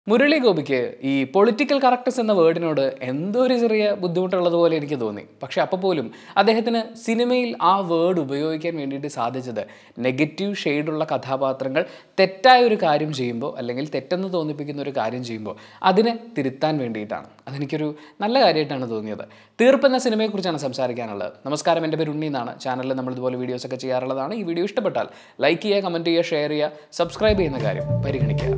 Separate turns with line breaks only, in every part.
മുരളി ഗോപിക്ക് ഈ political corrects എന്ന വേർഡിനോട് എന്തോ ഒരു ചെറിയ ബുദ്ധിമുട്ടുള്ളത് പോലെ എനിക്ക് തോന്നി പക്ഷെ അപ്പോൾ പോലും അദ്ദേഹത്തിന് സിനിമയിൽ ആ വേർഡ് ഉപയോഗിക്കാൻ വേണ്ടിയിട്ട് സാധിച്ചത് നെഗറ്റീവ് ഷെയ്ഡുള്ള കഥാപാത്രങ്ങൾ തെറ്റായ ഒരു കാര്യം ചെയ്യുമ്പോൾ അല്ലെങ്കിൽ തെറ്റെന്ന് തോന്നിപ്പിക്കുന്ന ഒരു കാര്യം ചെയ്യുമ്പോൾ അതിനെ തിരുത്താൻ വേണ്ടിയിട്ടാണ് അതെനിക്കൊരു നല്ല കാര്യമായിട്ടാണ് തോന്നിയത് തീർപ്പ് എന്ന സിനിമയെക്കുറിച്ചാണ് സംസാരിക്കാനുള്ളത് നമസ്കാരം എൻ്റെ പേര് ഉണ്ണി എന്നാണ് ചാനലിൽ നമ്മൾ ഇതുപോലെ വീഡിയോസ് ഒക്കെ ചെയ്യാറുള്ളതാണ് ഈ വീഡിയോ ഇഷ്ടപ്പെട്ടാൽ ലൈക്ക് ചെയ്യുക കമൻറ്റ് ചെയ്യുക ഷെയർ ചെയ്യുക സബ്സ്ക്രൈബ് ചെയ്യുന്ന കാര്യം പരിഗണിക്കുക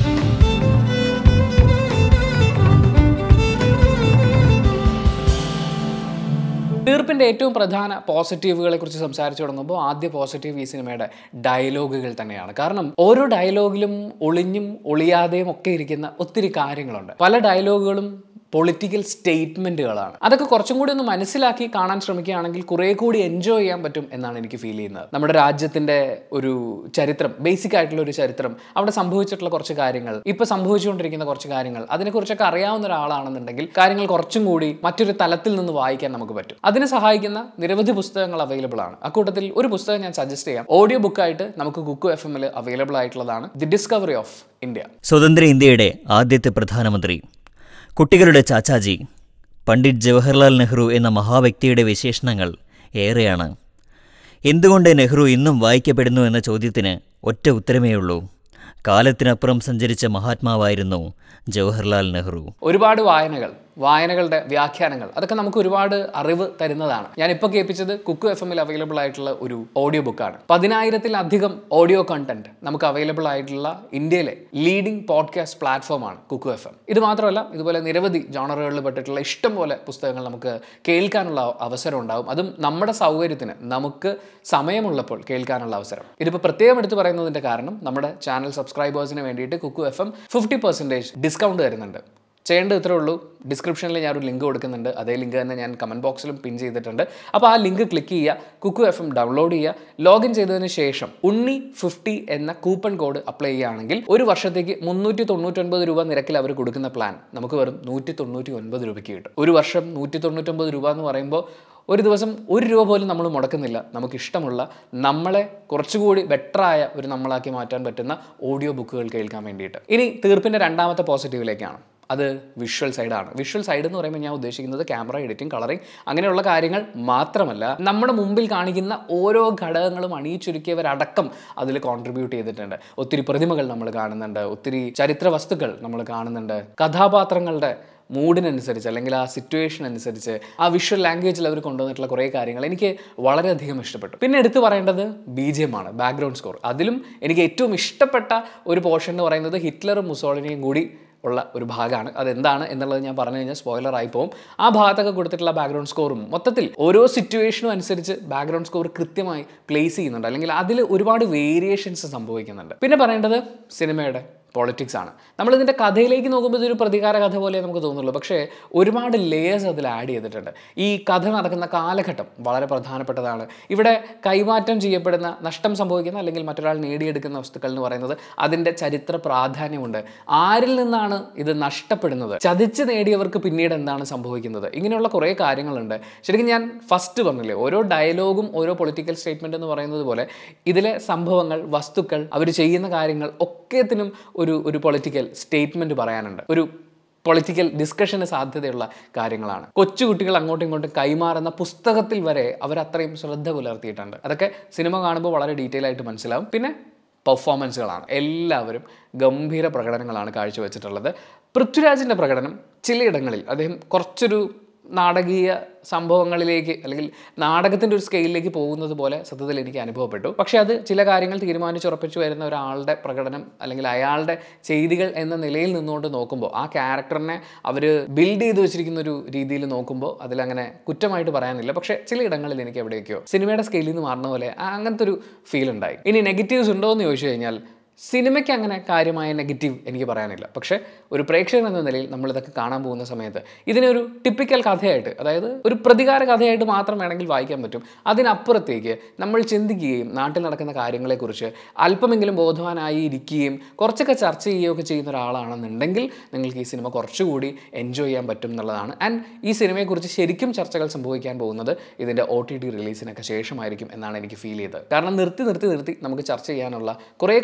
തീർപ്പിൻ്റെ ഏറ്റവും പ്രധാന പോസിറ്റീവുകളെ കുറിച്ച് സംസാരിച്ചു തുടങ്ങുമ്പോൾ ആദ്യ പോസിറ്റീവ് ഈ സിനിമയുടെ ഡയലോഗുകൾ തന്നെയാണ് കാരണം ഓരോ ഡയലോഗിലും ഒളിഞ്ഞും ഒളിയാതെയും ഒക്കെ ഇരിക്കുന്ന ഒത്തിരി കാര്യങ്ങളുണ്ട് പല ഡയലോഗുകളും പൊളിറ്റിക്കൽ സ്റ്റേറ്റ്മെൻറ്റുകളാണ് അതൊക്കെ കുറച്ചും കൂടി ഒന്ന് മനസ്സിലാക്കി കാണാൻ ശ്രമിക്കുകയാണെങ്കിൽ കുറേ കൂടി എൻജോയ് ചെയ്യാൻ പറ്റും എന്നാണ് എനിക്ക് ഫീൽ ചെയ്യുന്നത് നമ്മുടെ രാജ്യത്തിൻ്റെ ഒരു ചരിത്രം ബേസിക് ആയിട്ടുള്ള ഒരു ചരിത്രം അവിടെ സംഭവിച്ചിട്ടുള്ള കുറച്ച് കാര്യങ്ങൾ ഇപ്പൊ സംഭവിച്ചുകൊണ്ടിരിക്കുന്ന കുറച്ച് കാര്യങ്ങൾ അതിനെക്കുറിച്ചൊക്കെ അറിയാവുന്ന ഒരാളാണെന്നുണ്ടെങ്കിൽ കാര്യങ്ങൾ കുറച്ചും കൂടി മറ്റൊരു തലത്തിൽ നിന്ന് വായിക്കാൻ നമുക്ക് പറ്റും അതിന് സഹായിക്കുന്ന നിരവധി പുസ്തകങ്ങൾ അവൈലബിൾ ആണ് അക്കൂട്ടത്തിൽ ഒരു പുസ്തകം ഞാൻ സജസ്റ്റ് ചെയ്യാം ഓഡിയോ ബുക്കായിട്ട് നമുക്ക് കുക്കു എഫ് എമ്മിൽ അവൈലബിൾ ആയിട്ടുള്ളതാണ് ദി ഡിസ്കവറി ഓഫ് ഇന്ത്യ
സ്വതന്ത്ര ഇന്ത്യയുടെ ആദ്യത്തെ പ്രധാനമന്ത്രി കുട്ടികളുടെ ചാച്ചാജി പണ്ഡിറ്റ് ജവഹർലാൽ നെഹ്റു എന്ന മഹാവ്യക്തിയുടെ വിശേഷണങ്ങൾ ഏറെയാണ് എന്തുകൊണ്ട് നെഹ്റു ഇന്നും വായിക്കപ്പെടുന്നു എന്ന ചോദ്യത്തിന് ഒറ്റ ഉത്തരമേയുള്ളൂ കാലത്തിനപ്പുറം സഞ്ചരിച്ച മഹാത്മാവായിരുന്നു ജവഹർലാൽ നെഹ്റു
ഒരുപാട് വായനകൾ വായനകളുടെ വ്യാഖ്യാനങ്ങൾ അതൊക്കെ നമുക്ക് ഒരുപാട് അറിവ് തരുന്നതാണ് ഞാൻ ഇപ്പോൾ കേൾപ്പിച്ചത് കുക്കു എഫ് എമ്മിൽ അവൈലബിൾ ആയിട്ടുള്ള ഒരു ഓഡിയോ ബുക്കാണ് പതിനായിരത്തിലധികം ഓഡിയോ കണ്ടന്റ് നമുക്ക് അവൈലബിൾ ആയിട്ടുള്ള ഇന്ത്യയിലെ ലീഡിംഗ് പോഡ്കാസ്റ്റ് പ്ലാറ്റ്ഫോമാണ് കുക്കു എഫ് എം ഇത് മാത്രമല്ല ഇതുപോലെ നിരവധി ജോണറുകളിൽ പെട്ടിട്ടുള്ള ഇഷ്ടം പോലെ പുസ്തകങ്ങൾ നമുക്ക് കേൾക്കാനുള്ള അവസരം ഉണ്ടാവും അതും നമ്മുടെ സൗകര്യത്തിന് നമുക്ക് സമയമുള്ളപ്പോൾ കേൾക്കാനുള്ള അവസരം ഇതിപ്പോൾ പ്രത്യേകം എടുത്ത് പറയുന്നതിൻ്റെ കാരണം നമ്മുടെ ചാനൽ സബ്സ്ക്രൈബേഴ്സിന് വേണ്ടിയിട്ട് Kuku F M fifty percentage discount തരുന്നുണ്ട് ചെയ്യേണ്ടത് ഇത്രേ ഉള്ളൂ ഡിസ്ക്രിപ്ഷനിൽ ഞാൻ ഒരു ലിങ്ക് കൊടുക്കുന്നുണ്ട് അതേ ലിങ്ക് തന്നെ ഞാൻ കമൻറ്റ് ബോക്സിലും പിൻ ചെയ്തിട്ടുണ്ട് അപ്പോൾ ആ ലിങ്ക് ക്ലിക്ക് ചെയ്യുക കുക്കു എഫ് എം ഡൗൺലോഡ് ചെയ്യുക ലോഗിൻ ചെയ്തതിന് ശേഷം ഉണ്ണി ഫിഫ്റ്റി എന്ന കൂപ്പൺ കോഡ് അപ്ലൈ ചെയ്യുകയാണെങ്കിൽ ഒരു വർഷത്തേക്ക് മുന്നൂറ്റി തൊണ്ണൂറ്റൊൻപത് രൂപ നിരക്കിൽ അവർ കൊടുക്കുന്ന പ്ലാൻ നമുക്ക് വെറും നൂറ്റി തൊണ്ണൂറ്റി ഒൻപത് രൂപയ്ക്ക് കിട്ടും ഒരു വർഷം നൂറ്റി തൊണ്ണൂറ്റൊമ്പത് രൂപ എന്ന് പറയുമ്പോൾ ഒരു ദിവസം ഒരു രൂപ പോലും നമ്മൾ മുടക്കുന്നില്ല നമുക്ക് ഇഷ്ടമുള്ള നമ്മളെ കുറച്ചുകൂടി ബെറ്ററായ ഒരു നമ്മളാക്കി മാറ്റാൻ പറ്റുന്ന ഓഡിയോ ബുക്കുകൾ കേൾക്കാൻ വേണ്ടിയിട്ട് ഇനി തീർപ്പിൻ്റെ രണ്ടാമത്തെ പോസിറ്റീവിലേക്കാണ് അത് വിഷ്വൽ സൈഡാണ് വിഷ്വൽ സൈഡ് എന്ന് പറയുമ്പോൾ ഞാൻ ഉദ്ദേശിക്കുന്നത് ക്യാമറ എഡിറ്റിംഗ് കളറിംഗ് അങ്ങനെയുള്ള കാര്യങ്ങൾ മാത്രമല്ല നമ്മുടെ മുമ്പിൽ കാണിക്കുന്ന ഓരോ ഘടകങ്ങളും അണിയിച്ചൊരുക്കിയവരടക്കം അതിൽ കോൺട്രിബ്യൂട്ട് ചെയ്തിട്ടുണ്ട് ഒത്തിരി പ്രതിമകൾ നമ്മൾ കാണുന്നുണ്ട് ഒത്തിരി ചരിത്ര വസ്തുക്കൾ നമ്മൾ കാണുന്നുണ്ട് കഥാപാത്രങ്ങളുടെ മൂഡിനനുസരിച്ച് അല്ലെങ്കിൽ ആ സിറ്റുവേഷൻ അനുസരിച്ച് ആ വിഷ്വൽ ലാംഗ്വേജിൽ അവർ കൊണ്ടുവന്നിട്ടുള്ള കുറേ കാര്യങ്ങൾ എനിക്ക് വളരെയധികം ഇഷ്ടപ്പെട്ടു പിന്നെ എടുത്തു പറയേണ്ടത് ബി ജി എം ആണ് ബാക്ക്ഗ്രൗണ്ട് സ്കോർ അതിലും എനിക്ക് ഏറ്റവും ഇഷ്ടപ്പെട്ട ഒരു പോർഷൻ എന്ന് പറയുന്നത് ഹിറ്റ്ലറും മുസോളിനിയും കൂടി ഉള്ള ഒരു ഭാഗമാണ് അതെന്താണ് എന്നുള്ളത് ഞാൻ പറഞ്ഞു കഴിഞ്ഞാൽ സ്പോയിലർ ആയി പോകും ആ ഭാഗത്തൊക്കെ കൊടുത്തിട്ടുള്ള ബാക്ക്ഗ്രൗണ്ട് സ്കോറും മൊത്തത്തിൽ ഓരോ സിറ്റുവേഷനും അനുസരിച്ച് ബാക്ക്ഗ്രൗണ്ട് സ്കോർ കൃത്യമായി പ്ലേസ് ചെയ്യുന്നുണ്ട് അല്ലെങ്കിൽ അതിൽ ഒരുപാട് വേരിയേഷൻസ് സംഭവിക്കുന്നുണ്ട് പിന്നെ പറയേണ്ടത് സിനിമയുടെ പോളിറ്റിക്സ് ആണ് നമ്മളിതിൻ്റെ കഥയിലേക്ക് നോക്കുമ്പോൾ ഇതൊരു പ്രതികാര കഥ പോലെ നമുക്ക് തോന്നുള്ളൂ പക്ഷേ ഒരുപാട് ലേയേഴ്സ് അതിൽ ആഡ് ചെയ്തിട്ടുണ്ട് ഈ കഥ നടക്കുന്ന കാലഘട്ടം വളരെ പ്രധാനപ്പെട്ടതാണ് ഇവിടെ കൈമാറ്റം ചെയ്യപ്പെടുന്ന നഷ്ടം സംഭവിക്കുന്ന അല്ലെങ്കിൽ മറ്റൊരാൾ നേടിയെടുക്കുന്ന വസ്തുക്കൾ എന്ന് പറയുന്നത് അതിൻ്റെ ചരിത്ര പ്രാധാന്യമുണ്ട് ആരിൽ നിന്നാണ് ഇത് നഷ്ടപ്പെടുന്നത് ചതിച്ച് നേടിയവർക്ക് പിന്നീട് എന്താണ് സംഭവിക്കുന്നത് ഇങ്ങനെയുള്ള കുറേ കാര്യങ്ങളുണ്ട് ശരിക്കും ഞാൻ ഫസ്റ്റ് പറഞ്ഞില്ലേ ഓരോ ഡയലോഗും ഓരോ പൊളിറ്റിക്കൽ സ്റ്റേറ്റ്മെൻറ്റ് എന്ന് പറയുന്നത് പോലെ ഇതിലെ സംഭവങ്ങൾ വസ്തുക്കൾ അവർ ചെയ്യുന്ന കാര്യങ്ങൾ ഒക്കത്തിനും ഒരു ഒരു പൊളിറ്റിക്കൽ സ്റ്റേറ്റ്മെൻറ്റ് പറയാനുണ്ട് ഒരു പൊളിറ്റിക്കൽ ഡിസ്കഷന് സാധ്യതയുള്ള കാര്യങ്ങളാണ് കൊച്ചുകുട്ടികൾ അങ്ങോട്ടും ഇങ്ങോട്ടും കൈമാറുന്ന പുസ്തകത്തിൽ വരെ അവർ അത്രയും ശ്രദ്ധ പുലർത്തിയിട്ടുണ്ട് അതൊക്കെ സിനിമ കാണുമ്പോൾ വളരെ ഡീറ്റെയിൽ ആയിട്ട് മനസ്സിലാവും പിന്നെ പെർഫോമൻസുകളാണ് എല്ലാവരും ഗംഭീര പ്രകടനങ്ങളാണ് കാഴ്ചവെച്ചിട്ടുള്ളത് പൃഥ്വിരാജിൻ്റെ പ്രകടനം ചിലയിടങ്ങളിൽ അദ്ദേഹം കുറച്ചൊരു നാടകീയ സംഭവങ്ങളിലേക്ക് അല്ലെങ്കിൽ നാടകത്തിൻ്റെ ഒരു സ്കെയിലിലേക്ക് പോകുന്നത് പോലെ സത്യത്തിൽ എനിക്ക് അനുഭവപ്പെട്ടു പക്ഷേ അത് ചില കാര്യങ്ങൾ തീരുമാനിച്ചുറപ്പിച്ചു വരുന്ന ഒരാളുടെ പ്രകടനം അല്ലെങ്കിൽ അയാളുടെ ചെയ്തികൾ എന്ന നിലയിൽ നിന്നുകൊണ്ട് നോക്കുമ്പോൾ ആ ക്യാരക്ടറിനെ അവർ ബിൽഡ് ചെയ്ത് വെച്ചിരിക്കുന്ന ഒരു രീതിയിൽ നോക്കുമ്പോൾ അതിലങ്ങനെ കുറ്റമായിട്ട് പറയാനില്ല പക്ഷേ ചിലയിടങ്ങളിൽ എനിക്ക് എവിടെയൊക്കെയോ സിനിമയുടെ സ്കെയിലിൽ നിന്ന് മാറുന്ന പോലെ ആ അങ്ങനത്തെ ഒരു ഫീൽ ഉണ്ടായി ഇനി നെഗറ്റീവ്സ് ഉണ്ടോ എന്ന് ചോദിച്ചു കഴിഞ്ഞാൽ സിനിമയ്ക്ക് അങ്ങനെ കാര്യമായ നെഗറ്റീവ് എനിക്ക് പറയാനില്ല പക്ഷേ ഒരു പ്രേക്ഷകൻ എന്ന നിലയിൽ നമ്മളിതൊക്കെ കാണാൻ പോകുന്ന സമയത്ത് ഇതിനൊരു ടിപ്പിക്കൽ കഥയായിട്ട് അതായത് ഒരു പ്രതികാര കഥയായിട്ട് മാത്രം വേണമെങ്കിൽ വായിക്കാൻ പറ്റും അതിനപ്പുറത്തേക്ക് നമ്മൾ ചിന്തിക്കുകയും നാട്ടിൽ നടക്കുന്ന കാര്യങ്ങളെക്കുറിച്ച് അല്പമെങ്കിലും ബോധവാനായി ഇരിക്കുകയും കുറച്ചൊക്കെ ചർച്ച ചെയ്യുകയൊക്കെ ചെയ്യുന്ന ഒരാളാണെന്നുണ്ടെങ്കിൽ നിങ്ങൾക്ക് ഈ സിനിമ കുറച്ചുകൂടി എൻജോയ് ചെയ്യാൻ പറ്റും എന്നുള്ളതാണ് ആൻഡ് ഈ സിനിമയെക്കുറിച്ച് ശരിക്കും ചർച്ചകൾ സംഭവിക്കാൻ പോകുന്നത് ഇതിൻ്റെ ഒ ടി ടി റിലീസിനൊക്കെ ശേഷമായിരിക്കും എന്നാണ് എനിക്ക് ഫീൽ ചെയ്തത് കാരണം നിർത്തി നിർത്തി നിർത്തി നമുക്ക് ചർച്ച ചെയ്യാനുള്ള കുറേ കാര്യങ്ങളുണ്ട്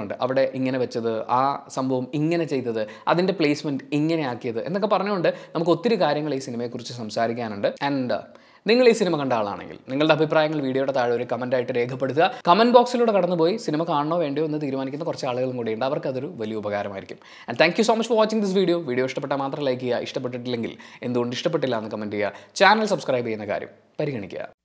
പറയുന്നുണ്ട് അവിടെ ഇങ്ങനെ വെച്ചത് ആ സംഭവം ഇങ്ങനെ ചെയ്തത് അതിൻ്റെ പ്ലേസ്മെൻറ്റ് ഇങ്ങനെ ആക്കിയത് എന്നൊക്കെ പറഞ്ഞുകൊണ്ട് നമുക്ക് ഒത്തിരി കാര്യങ്ങൾ ഈ സിനിമയെക്കുറിച്ച് സംസാരിക്കാനുണ്ട് ആൻഡ് നിങ്ങൾ ഈ സിനിമ കണ്ട ആളാണെങ്കിൽ നിങ്ങളുടെ അഭിപ്രായങ്ങൾ വീഡിയോയുടെ താഴെ ഒരു കമൻ്റ് ആയിട്ട് രേഖപ്പെടുത്തുക കമൻറ്റ് ബോക്സിലൂടെ കടന്നുപോയി സിനിമ കാണണോ വേണ്ടയോ എന്ന് തീരുമാനിക്കുന്ന കുറച്ച് ആളുകളും കൂടിയുണ്ട് അവർക്ക് അതൊരു വലിയ ഉപകാരമായിരിക്കും and thank you so much for watching this video video ഇഷ്ടപ്പെട്ടാൽ മാത്രം ലൈക്ക് ചെയ്യുക ഇഷ്ടപ്പെട്ടിട്ടില്ലെങ്കിൽ എന്തുകൊണ്ട് ഇഷ്ടപ്പെട്ടില്ല എന്ന് കമൻറ്റ് ചെയ്യുക ചാനൽ സബ്സ്ക്രൈബ് ചെയ്യുന്ന കാര്യം പരിഗണിക്കുക